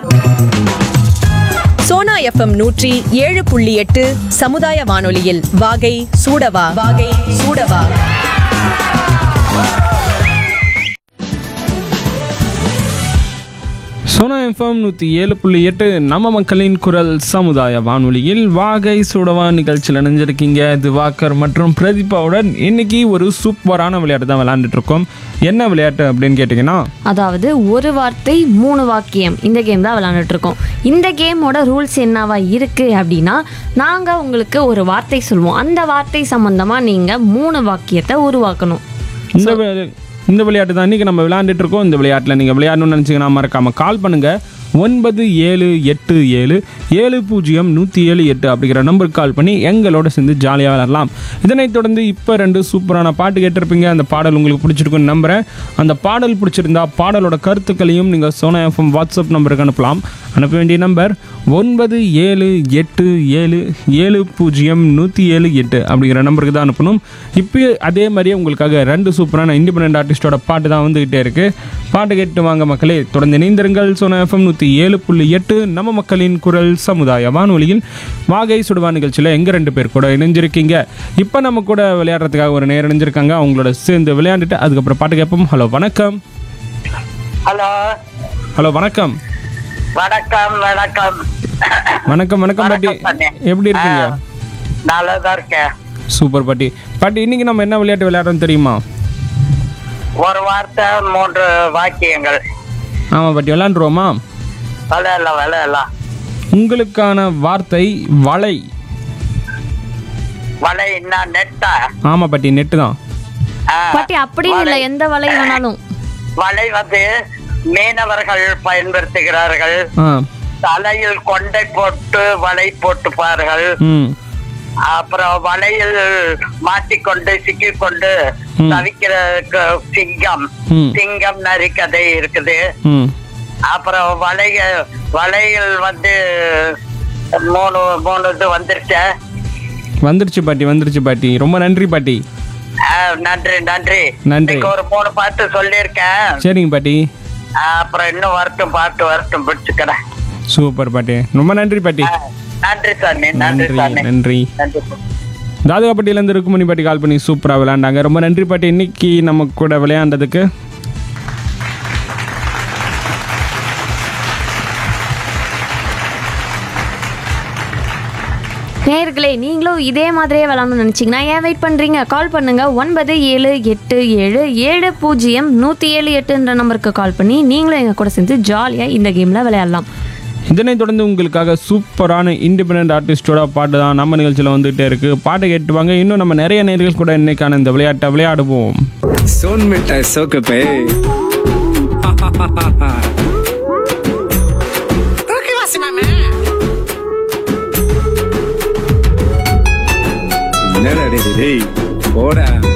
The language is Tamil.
சோனா எஃப்எம் நூற்றி ஏழு புள்ளி எட்டு சமுதாய வானொலியில் வாகை சூடவா வாகை சூடவா சோனா எஃப்எம் நூற்றி ஏழு புள்ளி எட்டு நம்ம மக்களின் குரல் சமுதாய வானொலியில் வாகை சுடவா நிகழ்ச்சியில் இணைஞ்சிருக்கீங்க திவாகர் மற்றும் பிரதீபாவுடன் இன்னைக்கு ஒரு சூப்பரான விளையாட்டு தான் விளையாண்டுட்டு இருக்கோம் என்ன விளையாட்டு அப்படின்னு கேட்டிங்கன்னா அதாவது ஒரு வார்த்தை மூணு வாக்கியம் இந்த கேம் தான் விளாண்டுட்டு இருக்கோம் இந்த கேமோட ரூல்ஸ் என்னவா இருக்கு அப்படின்னா நாங்கள் உங்களுக்கு ஒரு வார்த்தை சொல்லுவோம் அந்த வார்த்தை சம்பந்தமா நீங்க மூணு வாக்கியத்தை உருவாக்கணும் இந்த வி- இந்த விளையாட்டு தான் இன்றைக்கி நம்ம விளையாண்டுட்டு இருக்கோம் இந்த விளையாட்டில் நீங்கள் விளையாடணும்னு நினச்சிங்கன்னா மறக்காமல் கால் பண்ணுங்கள் ஒன்பது ஏழு எட்டு ஏழு ஏழு பூஜ்ஜியம் நூற்றி ஏழு எட்டு அப்படிங்கிற நம்பருக்கு கால் பண்ணி எங்களோட சேர்ந்து ஜாலியாக விளையாடலாம் இதனைத் தொடர்ந்து இப்போ ரெண்டு சூப்பரான பாட்டு கேட்டிருப்பீங்க அந்த பாடல் உங்களுக்கு பிடிச்சிருக்குன்னு நம்புகிறேன் அந்த பாடல் பிடிச்சிருந்தா பாடலோட கருத்துக்களையும் நீங்கள் சோனா எஃப்எம் வாட்ஸ்அப் நம்பருக்கு அனுப்பலாம் அனுப்ப வேண்டிய நம்பர் ஒன்பது ஏழு எட்டு ஏழு ஏழு பூஜ்ஜியம் நூற்றி ஏழு எட்டு அப்படிங்கிற நம்பருக்கு தான் அனுப்பணும் இப்போ அதே மாதிரியே உங்களுக்காக ரெண்டு சூப்பரான இண்டிபெண்ட் ஆர்டிஸ்டோட பாட்டு தான் வந்துகிட்டே இருக்கு பாட்டு கேட்டு வாங்க மக்களே தொடர்ந்து இணைந்திருங்கள் சோனா எஃப்எம் நூற்றி ஏழு புள்ளி எட்டு நம்ம மக்களின் குரல் சமுதாய வானொலியில் வாகை சுடுவா நிகழ்ச்சியில் எங்கள் ரெண்டு பேர் கூட இணைஞ்சிருக்கீங்க இப்போ நம்ம கூட விளையாடுறதுக்காக ஒரு நேரம் இணைஞ்சிருக்காங்க அவங்களோட சேர்ந்து விளையாண்டுட்டு அதுக்கப்புறம் பாட்டு கேட்போம் ஹலோ வணக்கம் ஹலோ ஹலோ வணக்கம் வணக்கம் வணக்கம் வணக்கம் வணக்கம் பாட்டி வணக்கம் பாட்டி. எப்படி இருக்கீங்க ஆ, நல்லதா இருக்கேன் சூப்பர் பாட்டி பாட்டி இன்னைக்கு நம்ம என்ன விளையாட்டு விளையாடுறோம் தெரியுமா ஒரு வார்த்தை மூன்று வாக்கியங்கள் ஆமாம் பாட்டி விளையாண்டுருவோமா விளையாடலாம் விளையாடலாம் உங்களுக்கான வார்த்தை வலை வலை என்ன நெட்டா ஆமாம் பாட்டி நெட்டு தான் ஆ, பாட்டி அப்படின்னு இல்லை எந்த வலை வேணாலும் வலை வந்து மீனவர்கள் பயன்படுத்துகிறார்கள் ஆ தலையில் கொண்டை போட்டு வலை போட்டுப்பார்கள் ம் அப்புறம் வலையில் மாட்டிக்கொண்டு சிக்கிக்கொண்டு ம். தவிக்கிற க- சிங்கம் ம். சிங்கம் நரி கதை இருக்குது ம் அப்புறம் வலைய வலையில் வந்து மூணு மூணு இது வந்துருச்சு வந்துருச்சு பாட்டி வந்துருச்சு பாட்டி ரொம்ப நன்றி பாட்டி ஆ, நன்றி நன்றி நன்றி. இன்னைக்கு ஒரு மூணு பாட்டு சொல்லியிருக்கேன் சரிங்க பாட்டி ஆ, அப்புறம் இன்னும் வரட்டும் பாட்டு வரட்டும் பிடிச்சுக்கிறேன் சூப்பர் பாட்டி ரொம்ப நன்றி பாட்டி ஆ, நன்றி சாமி நன்றி நன்றி சாமி நன்றி நன்றி தாதுகாப்பட்டியிலேருந்து ருக்குமணி பாட்டி கால் பண்ணி சூப்பராக விளையாண்டாங்க ரொம்ப நன்றி பாட்டி இன்னைக்கு நம்ம கூட விளையாண்டதுக்கு நேர்களே நீங்களும் இதே மாதிரியே விளாடணும்னு நினச்சிங்கன்னா ஏன் வெயிட் பண்ணுறீங்க கால் பண்ணுங்க ஒன்பது ஏழு எட்டு ஏழு ஏழு பூஜ்ஜியம் நூற்றி ஏழு எட்டுன்ற நம்பருக்கு கால் பண்ணி நீங்களும் எங்கள் கூட சேர்ந்து ஜாலியாக இந்த கேமில் விளையாடலாம் இதனைத் தொடர்ந்து உங்களுக்காக சூப்பரான இண்டிபெண்ட் ஆர்டிஸ்டோட பாட்டு தான் நம்ம நிகழ்ச்சியில் வந்துகிட்டே இருக்கு பாட்டை கேட்டுவாங்க இன்னும் நம்ம நிறைய நேர்கள் கூட இன்னைக்கான இந்த விளையாட்டை விளையாடுவோம் सोन मिठाई सोक पे என்னடா டேய், டேய் போடா